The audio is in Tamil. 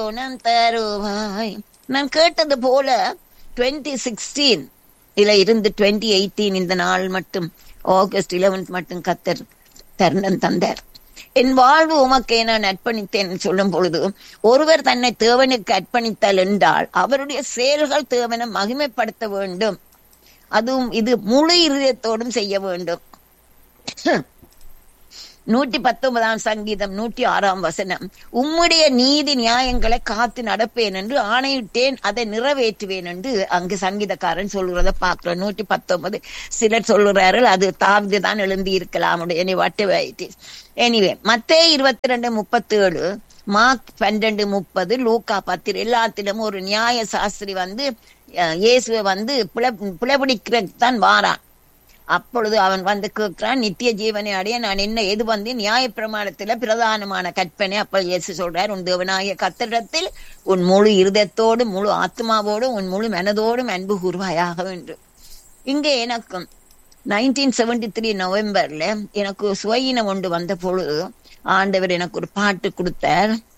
குணம் தருவாய் நான் கேட்டது போல டுவெண்ட்டி சிக்ஸ்டீன் இதுல இருந்து டுவெண்ட்டி எயிட்டீன் இந்த நாள் மட்டும் ஆகஸ்ட் 11 மட்டும் கத்தர் தருணம் தந்தார் என் வாழ்வு உமக்கே நான் அர்ப்பணித்தேன் சொல்லும் பொழுது ஒருவர் தன்னை தேவனுக்கு அர்ப்பணித்தல் என்றால் அவருடைய செயல்கள் தேவனை மகிமைப்படுத்த வேண்டும் அதுவும் இது முழு இருதயத்தோடும் செய்ய வேண்டும் நூற்றி பத்தொன்பதாம் சங்கீதம் நூற்றி ஆறாம் வசனம் உம்முடைய நீதி நியாயங்களை காத்து நடப்பேன் என்று ஆணையிட்டேன் அதை நிறைவேற்றுவேன் என்று அங்கு சங்கீதக்காரன் சொல்லுறத பார்க்கிறோம் நூற்றி பத்தொன்பது சிலர் சொல்லுறார்கள் அது தாவிது தான் எழுந்தி இருக்கலாம் எனி வாட் எனிவே மத்தே இருபத்தி ரெண்டு முப்பத்தி ஏழு மார்க் பன்னெண்டு முப்பது லூக்கா பத்து எல்லாத்திலும் ஒரு நியாய சாஸ்திரி வந்து அஹ், இயேசுவை வந்து பிள பிளபிடிக்கிறதுக்கு தான் வாரான் அப்பொழுது அவன் வந்து கேட்கிறான் நித்திய ஜீவனை அடைய நான் என்ன எது வந்து நியாயப்பிரமாணத்துல பிரதானமான கற்பனை அப்ப இயேசு சொல்றார் உன் தேவனாகிய கத்திரத்தில் உன் முழு இருதயத்தோடும் முழு ஆத்மாவோடும் உன் முழு மனதோடும் அன்பு கூறுவாயாக வேண்டும் இங்கே எனக்கு நைன்டீன் செவன்டி த்ரீ நவம்பர்ல எனக்கு சுவையினம் ஒன்று வந்த பொழுது ஆண்டவர் எனக்கு ஒரு பாட்டு கொடுத்தார்